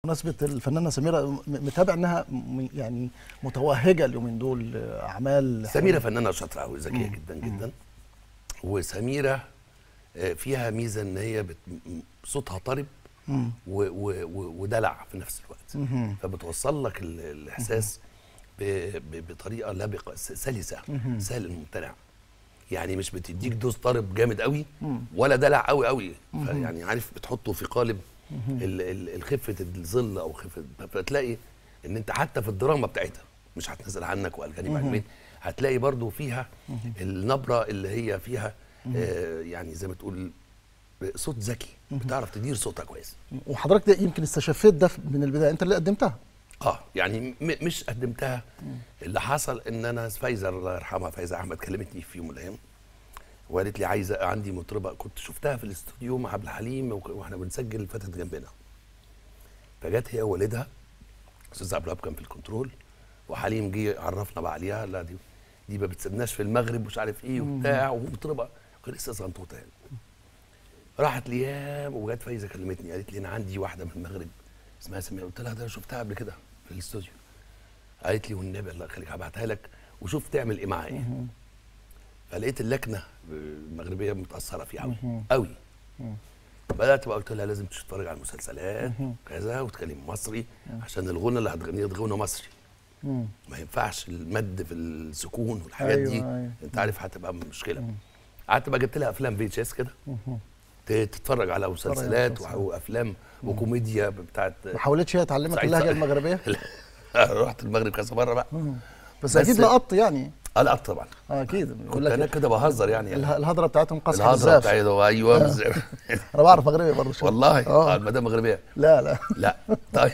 بمناسبة الفنانة سميرة م- متابع انها م- يعني متوهجة اليومين دول آه، اعمال سميرة فنانة شاطرة قوي ذكية جدا جدا وسميرة آه، فيها ميزة ان هي بت... م- صوتها طرب مم. و... و... و... ودلع في نفس الوقت مهم. فبتوصل لك ال... الاحساس ب... ب... بطريقة لبقة س- سلسة سهل الممتنع يعني مش بتديك دوز طرب جامد قوي ولا دلع قوي قوي يعني عارف بتحطه في قالب ال... ال... الخفة الظل او خفة فتلاقي ان انت حتى في الدراما بتاعتها مش هتنزل عنك والجاني معلومين هتلاقي برضو فيها النبرة اللي هي فيها آه يعني زي ما تقول صوت ذكي بتعرف تدير صوتها كويس وحضرتك ده يمكن استشفيت ده من البداية انت اللي قدمتها اه يعني م- مش قدمتها اللي حصل ان انا فايزه الله يرحمها فايزه احمد كلمتني في يوم من الايام وقالت لي عايزه عندي مطربه كنت شفتها في الاستوديو مع عبد الحليم وك- واحنا بنسجل فتت جنبنا فجت هي ووالدها استاذ عبد الوهاب كان في الكنترول وحليم جه عرفنا بقى عليها لا دي دي ما بتسيبناش في المغرب مش عارف ايه وبتاع ومطربه كان لسه صنطوطه يعني راحت ليام وجت فايزه كلمتني قالت لي انا عندي واحده من المغرب اسمها سميره قلت لها ده انا شفتها قبل كده في الاستوديو قالت لي والنبي الله يخليك هبعتها لك وشوف تعمل ايه معايا فلقيت اللكنه المغربيه متاثره فيها قوي قوي بدات بقى قلت لها لازم تتفرج على المسلسلات كذا وتكلم مصري عشان الغنى اللي هتغنيه تغنى مصري مم. ما ينفعش المد في السكون والحاجات أيوة، دي أيوة. انت عارف هتبقى مشكله قعدت بقى جبت لها افلام في اتش اس كده ت- تتفرج على مسلسلات مسلسلات. وافلام وكوميديا بتاعت ما حاولتش هي تعلمك سعيد اللهجة صالح. المغربية رحت المغرب كذا مره بقى بس, بس- اكيد لقطت يعني اه لا طبعا اه اكيد يقول كنت انا لك كده بهزر يعني اله- الهضرة بتاعتهم قصح الهضره بزاف بتاعته ايوه بالظبط. انا بعرف مغربي برضه شوية. والله اه اه المدام مغربيه لا لا لا طيب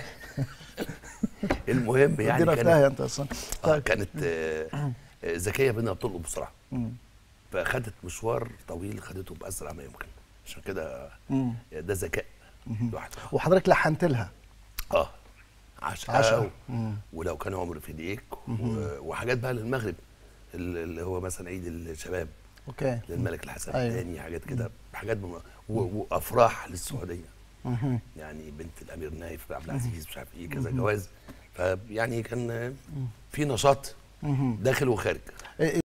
المهم يعني ادينا في كانت داهية انت اصلا آه كانت آه، آه، ذكيه بينا بتلقط بسرعه مم. فخدت مشوار طويل خدته باسرع ما يمكن عشان كده مم. ده ذكاء لوحده وحضرتك لحنت لها اه عشقة عشقة. و- ولو كان عمري في ايديك و- وحاجات بقى للمغرب ال- اللي هو مثلا عيد الشباب اوكي للملك الحسن أيوة. الثاني حاجات كده حاجات بم... و... وافراح للسعوديه مهم. يعني بنت الامير نايف عبد العزيز مش عارف ايه كذا جواز فيعني كان في نشاط مهم. داخل وخارج إيه-